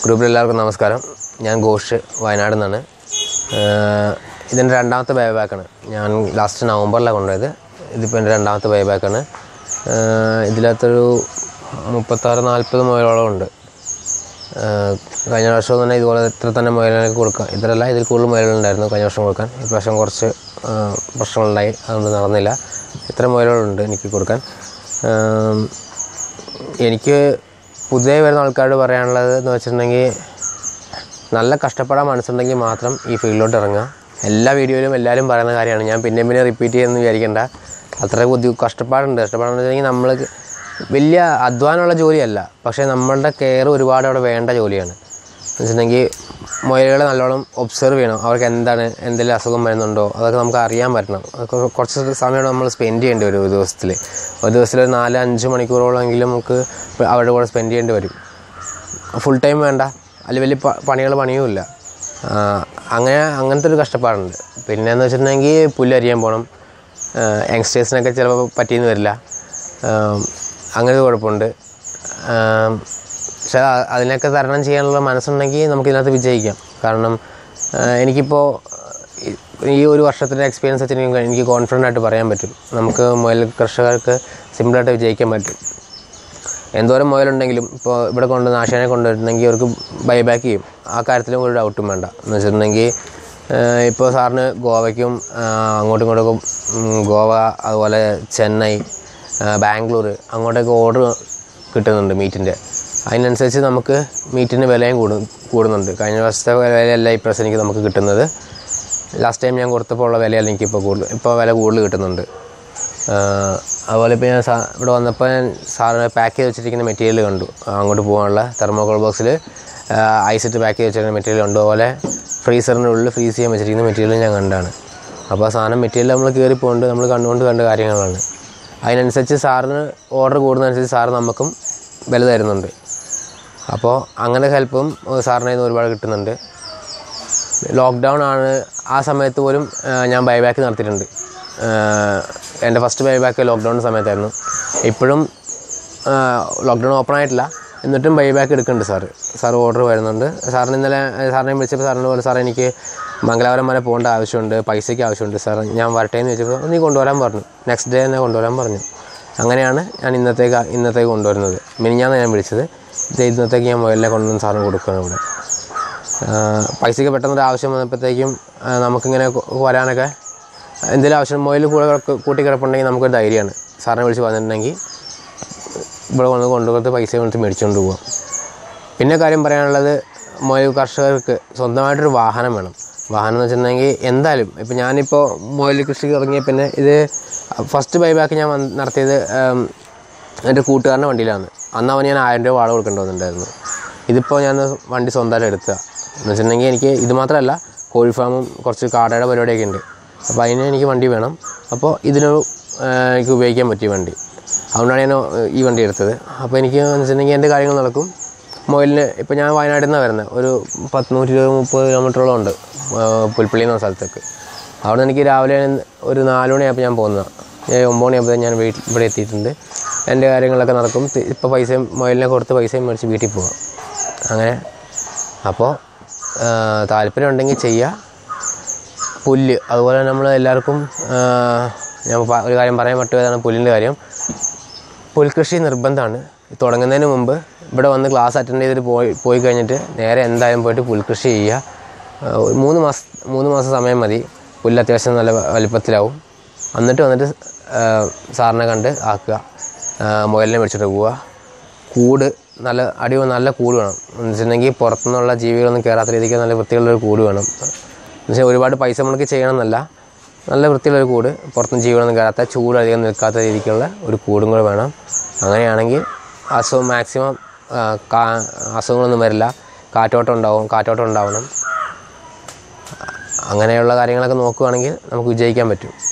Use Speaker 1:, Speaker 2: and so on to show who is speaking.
Speaker 1: ഗ്രൂപ്പിൽ എല്ലാവർക്കും നമസ്കാരം ഞാൻ ഘോഷ് വയനാട് നിന്നാണ് ഏഹ് ഇതെൻ്റെ രണ്ടാമത്തെ ബൈ ബാക്കാണ് ഞാൻ ലാസ്റ്റ് നവംബറിലാണ് കൊണ്ടുപോയത് ഇതിപ്പോൾ എൻ്റെ രണ്ടാമത്തെ ബൈ ബാക്കാണ് ഇതിനകത്തൊരു മുപ്പത്താറ് നാൽപ്പത് മുയലോളം ഉണ്ട് ഏഹ് കഴിഞ്ഞ വർഷം തന്നെ ഇതുപോലെ ഇത്ര തന്നെ മുയലിനൊക്കെ കൊടുക്കാം ഇത്രയല്ല ഇതിൽ കൂടുതൽ മുയലുണ്ടായിരുന്നു കഴിഞ്ഞ വർഷം കൊടുക്കാൻ ഈ പ്രാവശ്യം കുറച്ച് ഏഹ് പ്രശ്നങ്ങളുണ്ടായി അതുകൊണ്ട് നടന്നില്ല ഇത്ര മുയലുകളുണ്ട് എനിക്ക് കൊടുക്കാൻ ഏഹ് എനിക്ക് പുതിയ വരുന്ന ആൾക്കാരോട് പറയാനുള്ളത് എന്ന് വെച്ചിട്ടുണ്ടെങ്കിൽ നല്ല കഷ്ടപ്പെടാൻ മനസ്സുണ്ടെങ്കിൽ മാത്രം ഈ ഫീൽഡിലോട്ട് ഇറങ്ങുക എല്ലാ വീഡിയോയിലും എല്ലാവരും പറയുന്ന കാര്യമാണ് ഞാൻ പിന്നെ പിന്നെ റിപ്പീറ്റ് ചെയ്യുമെന്ന് വിചാരിക്കേണ്ട അത്ര ബുദ്ധി കഷ്ടപ്പാടുണ്ട് കഷ്ടപ്പാടെന്ന് വെച്ചിട്ടുണ്ടെങ്കിൽ നമ്മൾ വലിയ അധ്വാനമുള്ള ജോലിയല്ല പക്ഷേ നമ്മളുടെ കെയർ ഒരുപാട് അവിടെ വേണ്ട ജോലിയാണ് എന്ന് വെച്ചിട്ടുണ്ടെങ്കിൽ മുയലുകളെ നല്ലോണം ഒബ്സർവ് ചെയ്യണം അവർക്ക് എന്താണ് എന്തെങ്കിലും അസുഖം വരുന്നുണ്ടോ അതൊക്കെ നമുക്ക് അറിയാൻ പറ്റണം അതൊക്കെ കുറച്ച് സമയം നമ്മൾ സ്പെൻഡ് ചെയ്യേണ്ടി വരും ഒരു ദിവസത്തിൽ ഒരു ദിവസത്തിൽ ഒരു നാല് അഞ്ച് മണിക്കൂറോളമെങ്കിലും നമുക്ക് അവരുടെ കൂടെ സ്പെൻഡ് ചെയ്യേണ്ടി വരും ഫുൾ ടൈം വേണ്ട അല്ലെങ്കിൽ വലിയ പണികൾ പണിയുമില്ല ആ, അങ്ങനെ അങ്ങനത്തെ ഒരു കഷ്ടപ്പാടുണ്ട് പിന്നെ എന്ന് വെച്ചിട്ടുണ്ടെങ്കിൽ പുല്ലരിയാൻ പോകണം യങ്സ്റ്റേഴ്സിനൊക്കെ ചിലപ്പോൾ പറ്റിയെന്ന് വരില്ല ആ, അങ്ങനെ ഒരു കുഴപ്പമുണ്ട് ആ, പക്ഷെ അ- അതിനൊക്കെ തരണം ചെയ്യാനുള്ള മനസ്സുണ്ടെങ്കിൽ നമുക്ക് ഇതിനകത്ത് വിജയിക്കാം കാരണം ആ, എനിക്കിപ്പോൾ ഈ- ഈ ഒരു വർഷത്തിൻ്റെ എക്സ്പീരിയൻസ് വെച്ചിട്ട് എനിക്ക് എനിക്ക് കോൺഫിഡൻ്റ് ആയിട്ട് പറയാൻ പറ്റും നമുക്ക് മുയൽ കർഷകർക്ക് സിമ്പിളായിട്ട് വിജയിക്കാൻ പറ്റും എന്തോരം മുയലുണ്ടെങ്കിലും ഇപ്പോൾ ഇവിടെ കൊണ്ട് നാശാനെ കൊണ്ടുവരുന്നെങ്കിൽ അവർക്ക് ബൈബാക്ക് ചെയ്യും ആ കാര്യത്തിലും ഒരു ഡൗട്ടും വേണ്ട എന്ന് വെച്ചിട്ടുണ്ടെങ്കിൽ ഇപ്പോൾ സാറിന് ഗോവയ്ക്കും ആ, അങ്ങോട്ടും ഇങ്ങോട്ടൊക്കെ ഉം, ഗോവ അതുപോലെ ചെന്നൈ ആ, ബാംഗ്ലൂർ അങ്ങോട്ടൊക്കെ ഓർഡർ കിട്ടുന്നുണ്ട് മീറ്റിൻ്റെ അതിനനുസരിച്ച് നമുക്ക് മീറ്റിന് വിലയും കൂടും കൂടുന്നുണ്ട് കഴിഞ്ഞ വർഷത്തെ വിലയല്ല ഇപ്രാവശ്യം എനിക്ക് നമുക്ക് കിട്ടുന്നത് ലാസ്റ്റ് ടൈം ഞാൻ കൊടുത്തപ്പോൾ ഉള്ള വിലയല്ല എനിക്കിപ്പോൾ കൂടുതൽ ഇപ്പോൾ വില കൂടുതൽ കിട്ടുന്നുണ്ട് ആഹ് അതുപോലെ ഇപ്പോൾ ഞാൻ സാ ഇവിടെ വന്നപ്പോൾ ഞാൻ സാറിന് പാക്ക് ചെയ്ത് വെച്ചിരിക്കുന്ന മെറ്റീരിയൽ കണ്ടു അങ്ങോട്ട് പോകാനുള്ള തെർമോകോൾ ബോക്സിൽ ഐസിട്ട് പാക്ക് ചെയ്ത് വെച്ചിരിക്കുന്ന മെറ്റീരിയൽ കണ്ടു അതുപോലെ ഫ്രീസറിൻ്റെ ഉള്ളിൽ ഫ്രീസ് ചെയ്യാൻ വെച്ചിരിക്കുന്ന മെറ്റീരിയൽ ഞാൻ കണ്ടാണ് അപ്പോൾ ആ സാധനം മെറ്റീരിയൽ നമ്മൾ കയറി പോകുന്നുണ്ട് നമ്മൾ കണ്ടുകൊണ്ട് കണ്ട കാര്യങ്ങളാണ് അതിനനുസരിച്ച് സാറിന് ഓർഡർ കൂടുന്നതനുസരിച്ച് സാറ് നമുക്കും വില തരുന്നുണ്ട് അപ്പോൾ അങ്ങനെ ഹെൽപ്പും സാറിൻ്റെ കയ്യിൽ നിന്ന് ഒരുപാട് കിട്ടുന്നുണ്ട് ലോക്ക്ഡൗൺ ആണ് ആ സമയത്ത് പോലും ആ, ഞാൻ ബൈബാക്ക് നടത്തിയിട്ടുണ്ട് എൻ്റെ ഫസ്റ്റ് ബൈബാക്ക് ലോക്ക്ഡൗൺ സമയത്തായിരുന്നു ഇപ്പോഴും ലോക്ക്ഡൗൺ ഓപ്പൺ ആയിട്ടില്ല എന്നിട്ടും ബൈബാക്ക് എടുക്കുന്നുണ്ട് സാറ് സാർ ഓർഡർ വരുന്നുണ്ട് സാറിന് ഇന്നലെ സാറിനെ വിളിച്ചപ്പോൾ സാറിന് പോലെ സാർ എനിക്ക് മംഗലാപുരം വരെ പോകേണ്ട ആവശ്യമുണ്ട് പൈസയ്ക്ക് ആവശ്യമുണ്ട് സാർ ഞാൻ വരട്ടെ എന്ന് ചോദിച്ചപ്പോൾ നീ കൊണ്ടുവരാൻ പറഞ്ഞു നെക്സ്റ്റ് ഡേ തന്നെ കൊണ്ടുവരാൻ പറഞ്ഞു അങ്ങനെയാണ് ഞാൻ ഇന്നത്തേക്ക് ഇന്നത്തേക്ക് കൊണ്ടുവരുന്നത് മിനിഞ്ഞാന്ന് ഞാൻ വിളിച്ചത് ഇത് ഇന്നത്തേക്ക് ഞാൻ മുയലിനെ കൊണ്ടുവന്ന് സാറിന് കൊടുക്കുകയാണ് ഇവിടെ ആഹ് പൈസയ്ക്ക് പെട്ടെന്നൊരു ആവശ്യം വന്നപ്പോഴത്തേക്കും ആഹ് നമുക്കിങ്ങനെ കൊ- വരാനൊക്കെ എന്തെങ്കിലും ആവശ്യം മൊയിൽ കൂടെ കിടക്ക് കൂട്ടി കിടപ്പുണ്ടെങ്കിൽ നമുക്കൊരു ധൈര്യമാണ് സാറിനെ വിളിച്ച് വന്നിട്ടുണ്ടെങ്കിൽ ഇവിടെ വന്ന് കൊണ്ടുകൊടുത്ത് പൈസ കൊടുത്ത് മേടിച്ചുകൊണ്ട് പോവാം പിന്നെ കാര്യം പറയാനുള്ളത് മൊയിൽ കർഷകർക്ക് സ്വന്തമായിട്ടൊരു വാഹനം വേണം വാഹനം എന്ന് വെച്ചിട്ടുണ്ടെങ്കിൽ എന്തായാലും ഇപ്പം ഞാനിപ്പോൾ മൊയിൽ കൃഷി തുടങ്ങിയ പിന്നെ ഇത് ഫസ്റ്റ് ബൈബാക്ക് ഞാൻ വന്ന് നടത്തിയത് ആം, എൻ്റെ കൂട്ടുകാരൻ്റെ വണ്ടിയിലാണ് അന്ന് അവന് ഞാൻ ആയിരം രൂപ വാടക കൊടുക്കേണ്ടി വന്നിട്ടുണ്ടായിരുന്നു ഇതിപ്പോൾ ഞാൻ വണ്ടി സ്വന്തമായിട്ട് എടുക്കുക എന്ന് വെച്ചിട്ടുണ്ടെങ്കിൽ എനിക്ക് ഇത് മാത്രമല്ല കോഴി ഫാമും കുറച്ച് കാടയുടെ പരിപാടിയൊക്കെ ഉണ്ട് അപ്പോൾ അതിന് എനിക്ക് വണ്ടി വേണം അപ്പോൾ ഇതിനൊരു ആ, എനിക്ക് ഉപയോഗിക്കാൻ പറ്റിയ വണ്ടി അതുകൊണ്ടാണ് ഞാൻ ഈ വണ്ടി എടുത്തത് അപ്പോൾ എനിക്ക് എന്ന് വെച്ചിട്ടുണ്ടെങ്കിൽ എൻ്റെ കാര്യങ്ങൾ നടക്കും മൊയിലിന് ഇപ്പോൾ ഞാൻ വയനാട്ടിൽ നിന്നാണ് വരുന്നത് ഒരു പത്ത് നൂറ്റി ഇരുപത് മുപ്പത് കിലോമീറ്ററോളം ഉണ്ട് ആ, പുൽപ്പള്ളി എന്ന സ്ഥലത്തേക്ക് അവിടെ എനിക്ക് രാവിലെ ഒരു നാല് മണിയായപ്പോൾ ഞാൻ പോകുന്നതാണ് ഞാൻ ഒമ്പത് മണിയാകുമ്പോൾ ഞാൻ വീട്ടിൽ ഇവിടെ എത്തിയിട്ടുണ്ട് എൻ്റെ കാര്യങ്ങളൊക്കെ നടക്കും തി- ഇപ്പോൾ പൈസയും മൊയിലിനെ കൊടുത്ത് പൈസയും മേടിച്ച് വീട്ടിൽ പോകാം അങ്ങനെ അപ്പോൾ താല്പര്യം ഉണ്ടെങ്കിൽ ചെയ്യുക പുല്ല് അതുപോലെ നമ്മൾ എല്ലാവർക്കും ആ, ഞാൻ പ- ഒരു കാര്യം പറയാൻ പറ്റുന്നതാണ് പുല്ലിൻ്റെ കാര്യം പുൽകൃഷി നിർബന്ധമാണ് തുടങ്ങുന്നതിന് മുമ്പ് ഇവിടെ വന്ന് ക്ലാസ് അറ്റൻഡ് ചെയ്തിട്ട് പോയി പോയി കഴിഞ്ഞിട്ട് നേരെ എന്തായാലും പോയിട്ട് പുൽകൃഷി ചെയ്യുക ആ, ഒരു മൂന്ന് മാസം മൂന്ന് മാസം സമയം മതി പുല്ല് അത്യാവശ്യം നല്ല വ- വലിപ്പത്തിലാവും എന്നിട്ട് വന്നിട്ട് ആ, സാറിനെ കണ്ട് ആക്കുക ആ, മുയലിനെ മേടിച്ചിട്ട് പോവുക കൂട് നല്ല അടി നല്ല കൂട് വേണം എന്ന് വെച്ചിട്ടുണ്ടെങ്കിൽ പുറത്തുനിന്നുള്ള ജീവികളൊന്നും കയറാത്ത രീതിക്ക് നല്ല വൃത്തിയുള്ളൊരു കൂട് വേണം എന്ന് വെച്ചാൽ ഒരുപാട് പൈസ മുടക്കി ചെയ്യണമെന്നല്ല നല്ല വൃത്തിയുള്ളൊരു കൂട് പുറത്തുനിന്ന് ജീവികളൊന്നും കയറാത്ത ചൂട് അധികം നിൽക്കാത്ത രീതിക്കുള്ള ഒരു കൂടും കൂടെ വേണം അങ്ങനെയാണെങ്കിൽ അസുഖം മാക്സിമം ആ, കാ അസുഖങ്ങളൊന്നും വരില്ല കാറ്റോട്ടം ഉണ്ടാവും കാറ്റോട്ടം ഉണ്ടാവണം അങ്ങനെയുള്ള കാര്യങ്ങളൊക്കെ നോക്കുകയാണെങ്കിൽ നമുക്ക് വിജയിക്കാൻ പറ്റും